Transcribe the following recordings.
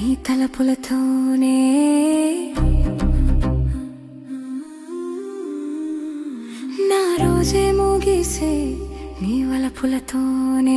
నీ తలపులతోనే నా రోజే ముగిసే నీ వలపులతోనే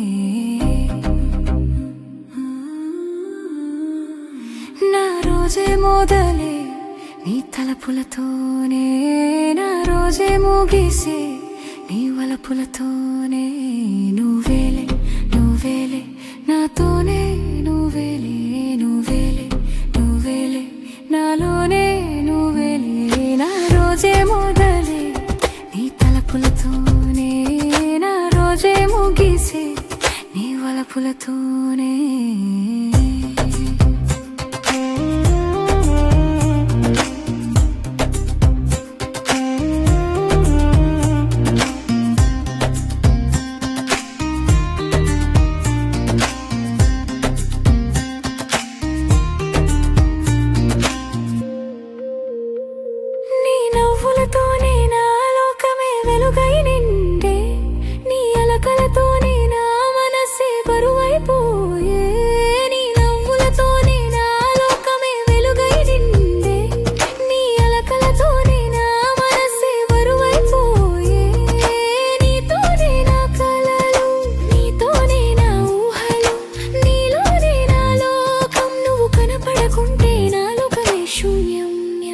నా రోజే మొదలే నీ తలపులతోనే నా రోజే ముగిసే నీ వలపులతోనే నువ్వేలే నువ్వేలే నాతోనే నువ్వేలే నువ్వేలే నువ్వేలే నాలోనే నువ్వేలే నా రోజే మొదలే నీ తలపులతోనే నా రోజే ముగిసే నీ వలపులతోనే నీ నవ్వులతోనే నా లోకమే వెలుగై నిండే నీ అలకలతోనే నా మనసే బరువైపోయే నీ నవ్వులతోనే నా లోకమే వెలుగై నిండే నీ అలకలతోనే నా మనసే బరువైపోయే నీతోనే నా కలలు నీతోనే నా ఊహలు నీలోనే నా లోకం నువ్వు కనపడకుంటే నా లోకమే శూన్యం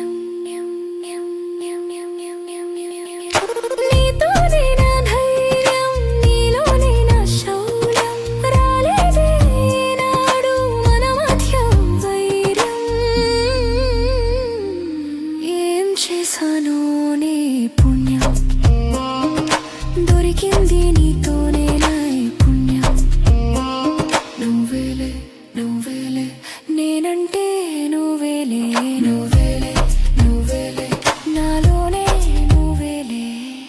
నీతోనే నా ధైర్యం నీలోనే నా శౌర్యం రాలేదే నాడు మన మధ్య వైరం ఏం చేశాను నీ పుణ్యం దొరికింది నీతోనే నాయ పుణ్యం నువ్వేలే నువ్వేలే నేనంటే నువ్వేలే నువ్వేలే నువ్వేలే నాలోనే నువ్వేలే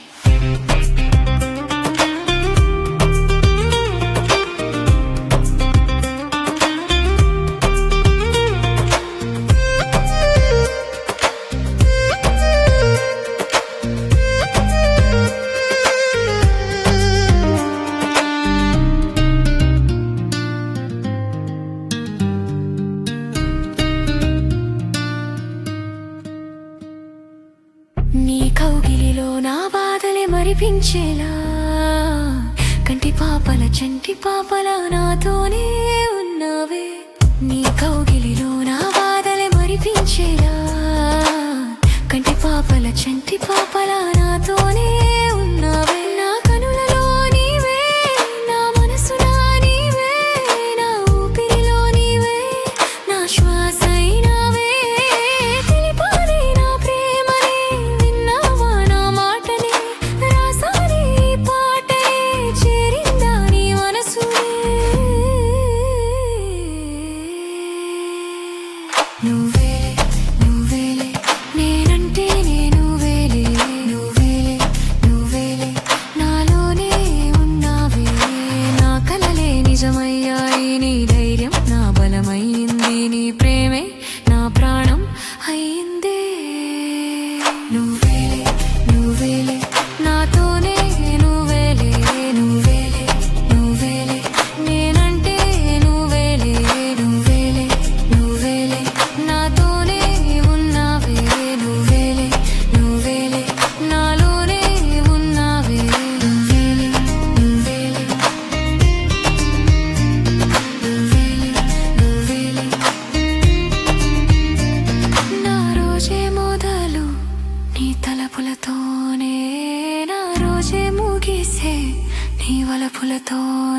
నీ కౌగిలిలో నా బాధలే మరిపించేలా కంటి పాపల చంటి పాపల నాతోనే ఉన్నావే నీ కౌగిలిలో నా బాధలే మరిపించేలా కంటి పాపల చంటి పాపల నాతోనే ఉన్నావే నా కనులలో నీవే నా మనసున నీవే నా ఊపిరిలో నీవే నా శ్వాస అయినావే తెలిపాలి నా ప్రేమని విన్నావా నా మాటని రాసాని ఈ పాటని చేరిందా నీ మనసునే నువ్వేలే నువ్వేలే నేనంటే నేను వేలే నువ్వేలే నువ్వేలే నాలోనే ఉన్నావే నా కలలే నిజమయ్యాయి నీ ధైర్యం నా బలమైంది నీ ప్రేమే నా ప్రాణం అయిందే నువ్వేలే నువ్వేలే నాతోనే నువ్వేలే నువ్వేలే నువ్వేలే నేనంటే నువ్వేలే నువ్వేలే నువ్వేలే నాతోనే ఉన్నావే నువ్వేలే నువ్వేలే నాలోనే ఉన్నావే నువ్వేలే నువ్వేలే నువ్వేలే నా రోజే మొదలు నీ తలపులతోనే నా రోజే ముగిసే నీ వలపులతోనే